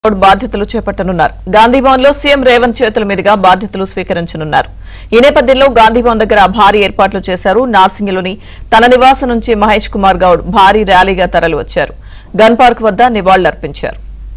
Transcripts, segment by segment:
గౌడ్ బాధ్యతలు చేపట్టనున్నారు గాంధీభవన్ లో సీఎం రేవంత్ చేతుల మీదుగా బాధ్యతలు స్వీకరించనున్నారు ఈ నేపథ్యంలో గాంధీభవన్ దగ్గర భారీ ఏర్పాట్లు చేశారు నార్సింగిలోని తన నివాసం నుంచి మహేష్ కుమార్ గౌడ్ భారీ ర్యాలీగా తరలి వచ్చారు గన్ పార్క్ వద్ద నివాళులర్పించారు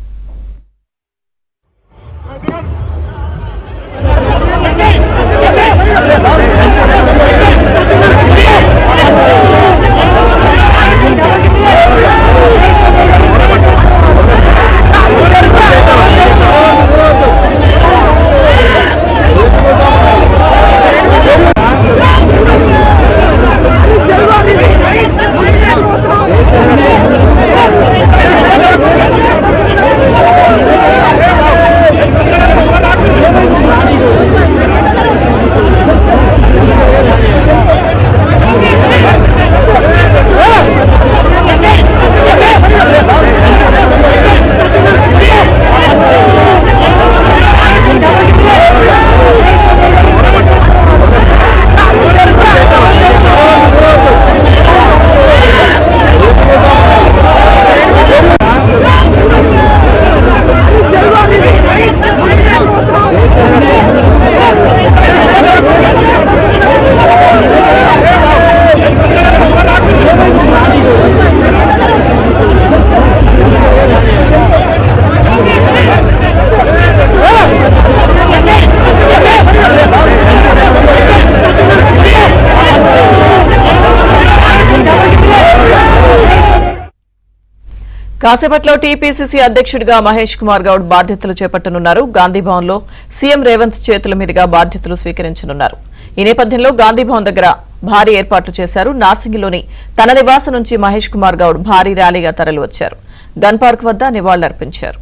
కాసేపట్లో టీపీసీసీ అధ్యక్షుడిగా మహేష్ కుమార్ గౌడ్ బాధ్యతలు చేపట్టనున్నారు గాంధీభవన్ లో సీఎం రేవంత్ చేతుల మీదుగా బాధ్యతలు స్వీకరించనున్నారు ఈ నేపథ్యంలో గాంధీభవన్ దగ్గర భారీ ఏర్పాట్లు చేశారు నార్సింగిలోని తన నివాసం నుంచి మహేష్ కుమార్ గౌడ్ భారీ ర్యాలీగా తరలి వచ్చారు గన్ పార్క్ వద్ద నివాళులర్పించారు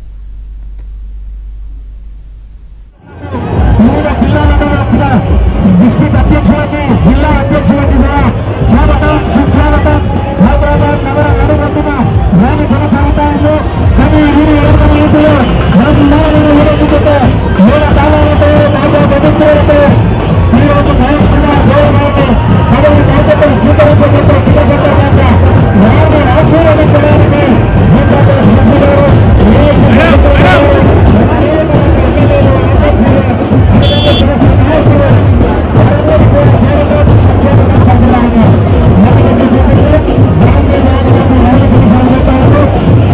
వివిధ జిల్లాలలో వచ్చిన డిస్టిక్ అధ్యక్షులకి జిల్లా అధ్యక్షులకి కూడా స్వాగతం సుస్వాగతం హైదరాబాద్ నగర నడుమొత్తున ర్యాలీ కొనసాగుతా ఉంది కానీ వీరి ఏర్పడిలో నాకు నాలుగు విరోధులతో మూల కాలాలతో నాలుగో బదుకులతో ఈ రోజు మహేష్ కుమార్ గౌరవ్ గారిని పదవి బాధ్యతలు స్వీకరించేందుకు శుభ సందర్భంగా వారిని ఆశీర్వదించడానికి ఆంధ్రప్రదేశ్ ముఖ్య గారు ఏఎస్సీ సెక్రటరీ గారు, అనేక మంది ఎమ్మెల్యేలు ఎమ్మెల్సీలు అలాగే తెలుగు నాయకులు వారందరూ కూడా స్వాగతం సంక్షేమం పంపుతారు మొదటి సెక్రటరీ గాంధీ నాయకులను రైలు కొనసాగుతారు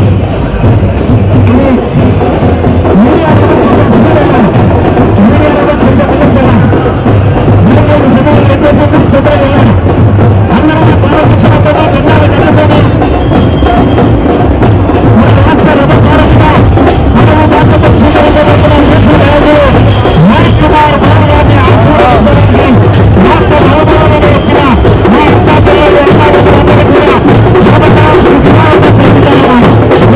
ఇది మీడియాలో కొంచెం మీడియాలో కొంచెం మీడియా సభలు ఎన్నో తొందరగా అందరూ క్రమశిక్షణతో జిల్లాలు కట్టుకొని మన రాష్ట్ర రథసారథిగా పదవి బాధ్యతలు స్వీకరించబోతున్న యేసు నాయుడు మహేష్ కుమార్ బాబు గారిని ఆశీర్వదించడానికి రాష్ట్ర నవభవనంలో వచ్చిన మా అక్క చెల్లెలు అమ్మాయిలందరికీ కూడా స్వాగతం సుస్వాగతం పలుకుతున్నాను.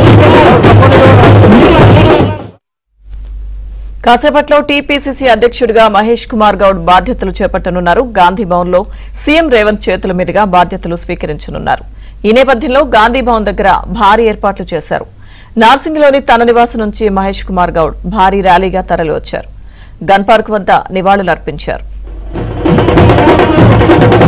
మీడియా మీడియా కాసేపట్లో టీపీసీసీ అధ్యక్షుడిగా మహేష్ కుమార్ గౌడ్ బాధ్యతలు చేపట్టనున్నారు గాంధీభవన్ లో సీఎం రేవంత్ చేతుల మీదుగా బాధ్యతలు స్వీకరించనున్నారు ఈ నేపథ్యంలో గాంధీభవన్ దగ్గర భారీ ఏర్పాట్లు చేశారు నార్సింగ్లోని తన నివాసం నుంచి మహేష్ కుమార్ గౌడ్ భారీ ర్యాలీగా తరలి వచ్చారు గన్ పార్క్ వద్ద నివాళులర్పించారు